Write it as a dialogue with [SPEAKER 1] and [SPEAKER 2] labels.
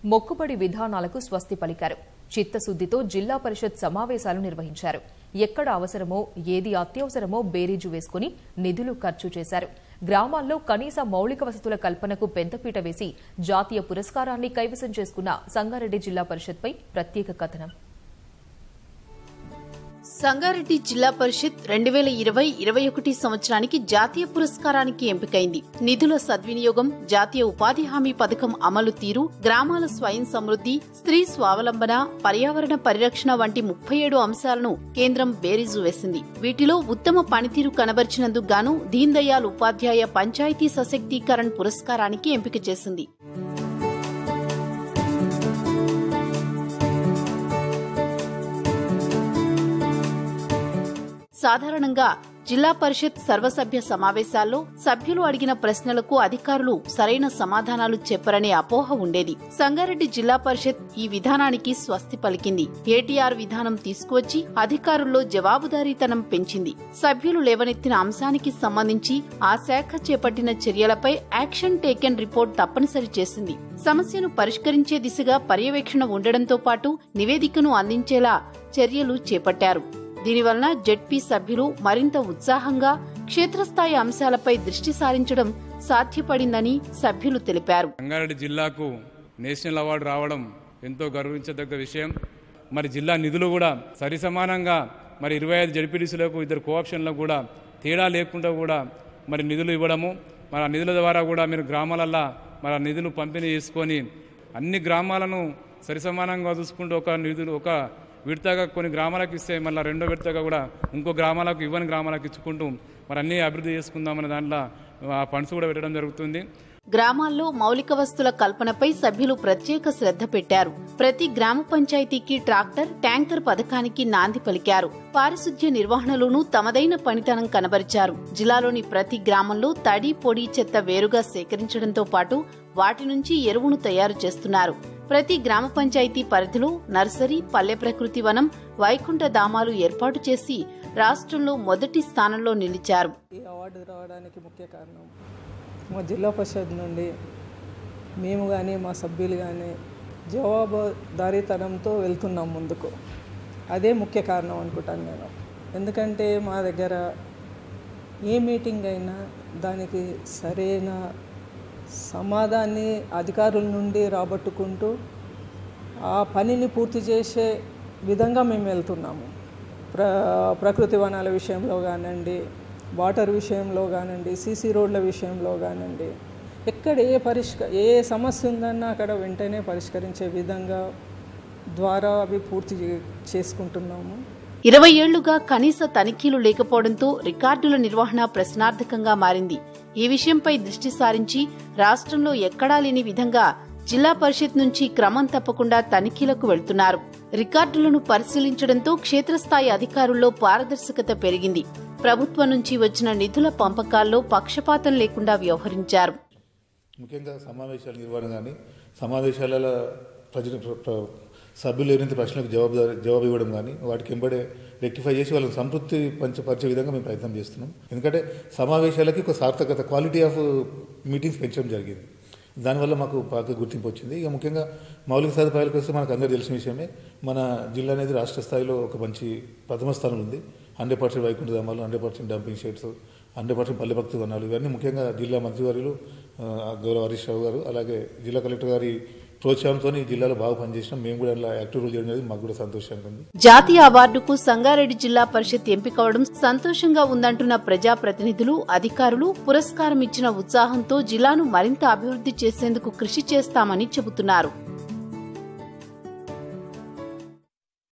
[SPEAKER 1] మొక్కుబడి విధానాలకు స్వస్తి పలికారు చిత్తశుద్దితో జిల్లా పరిషత్ సమావేశాలు నిర్వహించారు ఎక్కడ అవసరమో ఏది అత్యవసరమో బేరీజు వేసుకుని నిధులు ఖర్చు చేశారు గ్రామాల్లో కనీస మౌలిక వసతుల కల్పనకు పెద్దపీట వేసి జాతీయ పురస్కారాన్ని కైవసం చేసుకున్న సంగారెడ్డి జిల్లా పరిషత్పై ప్రత్యేక కథనం
[SPEAKER 2] సంగారెడ్డి జిల్లా పరిషత్ రెండు వేల ఇరవై ఇరవై ఒకటి సంవత్సరానికి జాతీయ పురస్కారానికి ఎంపికైంది నిధుల సద్వినియోగం జాతీయ ఉపాధి హామీ పథకం అమలు తీరు గ్రామాల స్వయం సమృద్ధి స్త్రీ స్వావలంబన పర్యావరణ పరిరక్షణ వంటి ముప్పై ఏడు అంశాలను కేంద్రం బేరీజు వేసింది వీటిలో ఉత్తమ పనితీరు కనబరిచినందుకు గాను దీన్ దయాళ్ ఉపాధ్యాయ పంచాయతీ సశక్తీకరణ్ పురస్కారానికి ఎంపిక చేసింది సాధారణంగా జిల్లా పరిషత్ సర్వసభ్య సమావేశాల్లో సభ్యులు అడిగిన ప్రశ్నలకు అధికారులు సరైన సమాధానాలు చెప్పరనే అపోహ ఉండేది సంగారెడ్డి జిల్లా పరిషత్ ఈ విధానానికి స్వస్తి పలికింది ఏటీఆర్ విధానం తీసుకువచ్చి అధికారుల్లో జవాబుదారీతనం పెంచింది సభ్యులు లేవనెత్తిన అంశానికి సంబంధించి ఆ శాఖ చేపట్టిన చర్యలపై యాక్షన్ టేకెన్ రిపోర్ట్ తప్పనిసరి చేసింది సమస్యను పరిష్కరించే దిశగా పర్యవేక్షణ ఉండడంతో పాటు నివేదికను అందించేలా చర్యలు చేపట్టారు దీనివలన జెడ్పీ సభ్యులు మరింత ఉత్సాహంగా క్షేత్రస్థాయి అంశాలపై దృష్టి సారించడం సాధ్యపడిందని సభ్యులు తెలిపారు
[SPEAKER 3] రంగారెడ్డి జిల్లాకు నేషనల్ అవార్డు రావడం ఎంతో గర్వించదగ్గ విషయం మరి జిల్లా నిధులు కూడా సరి సమానంగా మరి ఇరవై ఐదు జడ్పీటీసీలకు ఇద్దరు కోఆప్షన్లకు కూడా తేడా లేకుండా కూడా మరి నిధులు ఇవ్వడము మరి ఆ నిధుల ద్వారా కూడా మీరు గ్రామాలల్లో మరి ఆ నిధులు పంపిణీ చేసుకొని అన్ని గ్రామాలను సరి సమానంగా చూసుకుంటూ ఒక నిధులు ఒక విడతగా కొన్ని గ్రామాలకు ఇస్తే మళ్ళీ రెండో విడతగా కూడా ఇంకో గ్రామాలకు ఇవ్వని గ్రామాలకు ఇచ్చుకుంటూ మరి అన్నీ అభివృద్ధి చేసుకుందామనే దాంట్లో ఆ ఫండ్స్ కూడా పెట్టడం జరుగుతుంది
[SPEAKER 2] గ్రామాల్లో మౌలిక వస్తుల కల్పనపై సభ్యులు ప్రత్యేక శ్రద్ధ పెట్టారు ప్రతి గ్రామ పంచాయతీకి ట్రాక్టర్ ట్యాంకర్ పథకానికి నాంది పలికారు పారిశుధ్య నిర్వహణలోనూ తమదైన పనితనం కనబరిచారు జిల్లాలోని ప్రతి గ్రామంలో తడి పొడి చెత్త వేరుగా సేకరించడంతో పాటు వాటి నుంచి ఎరువును తయారు చేస్తున్నారు ప్రతి గ్రామ పంచాయతీ పరిధిలో నర్సరీ పల్లె ప్రకృతి వనం వైకుంఠ ధామాలు ఏర్పాటు చేసి రాష్ట్రంలో మొదటి స్థానంలో నిలిచారు
[SPEAKER 4] ఈ అవార్డు రావడానికి ముఖ్య కారణం మా జిల్లా పరిషత్ నుండి మేము కానీ మా సభ్యులు కానీ జవాబుదారీతనంతో వెళ్తున్నాం ముందుకు అదే ముఖ్య కారణం అనుకుంటాను నేను ఎందుకంటే మా దగ్గర ఏ మీటింగ్ అయినా దానికి సరైన సమాధాన్ని అధికారుల నుండి రాబట్టుకుంటూ ఆ పనిని పూర్తి చేసే విధంగా మేము వెళ్తున్నాము ప్ర ప్రకృతి వనాల విషయంలో కానివ్వండి వాటర్ విషయంలో కానివ్వండి సీసీ రోడ్ల విషయంలో కానివ్వండి ఎక్కడ ఏ పరిష్క ఏ సమస్య ఉందన్నా అక్కడ వెంటనే పరిష్కరించే విధంగా ద్వారా అవి పూర్తి చే- చేసుకుంటున్నాము
[SPEAKER 2] ఇరవై ఏళ్లుగా కనీస తనిఖీలు లేకపోవడంతో రికార్డుల నిర్వహణ ప్రశ్నార్థకంగా మారింది ఈ విషయంపై దృష్టి సారించి రాష్ట్రంలో ఎక్కడా లేని విధంగా జిల్లా పరిషత్ నుంచి క్రమం తప్పకుండా తనిఖీలకు వెళ్తున్నారు రికార్డులను పరిశీలించడంతో క్షేత్రస్థాయి అధికారుల్లో పారదర్శకత పెరిగింది ప్రభుత్వం నుంచి వచ్చిన నిధుల పంపకాల్లో పక్షపాతం లేకుండా వ్యవహరించారు
[SPEAKER 5] ముఖ్యంగా సమావేశాల నిర్వహణ కానీ సమావేశాలలో ప్రజలు ప్ర- ప్ర- సభ్యులు ఏదైతే ప్రశ్నలకు జవాబుదారి జవాబు ఇవ్వడం కానీ వాటికి ఎంబడే రెక్టిఫై చేసి వాళ్ళని సంతృప్తి పంచపరిచే విధంగా మేము ప్రయత్నం చేస్తున్నాం ఎందుకంటే సమావేశాలకి ఒక సార్థకత క్వాలిటీ ఆఫ్ మీటింగ్స్ పెంచడం జరిగింది దానివల్ల మాకు బాగా గుర్తింపు వచ్చింది ఇక ముఖ్యంగా మౌలిక సదుపాయాలకు వస్తే మనకు అందరూ తెలిసిన విషయమే మన జిల్లా అనేది రాష్ట్ర స్థాయిలో ఒక మంచి ప్రథమ స్థానం ఉంది హండ్రెడ్ పర్సెంట్ వైకుంఠ ధామాలు hundred percent dumping sheds hundred percent పల్లె భక్తి వనాలు ఇవన్నీ ముఖ్యంగా జిల్లా మంత్రివర్యులు ఆ, గౌరవ హరీష్ రావు గారు అలాగే జిల్లా కలెక్టర్ గారి ప్రోత్సాహంతో ఈ జిల్లాలో బాగా పనిచేసినాం మేము కూడా ఇలా యాక్టివ్ రోల్ చేయడం అనేది మాకు కూడా సంతోషంగా ఉంది
[SPEAKER 2] జాతీయ అవార్డుకు సంగారెడ్డి జిల్లా పరిషత్ ఎంపికవడం సంతోషంగా ఉందంటున్న ప్రజాప్రతినిధులు అధికారులు పురస్కారం ఇచ్చిన ఉత్సాహంతో జిల్లాను మరింత అభివృద్ధి చేసేందుకు కృషి చేస్తామని చెబుతున్నారు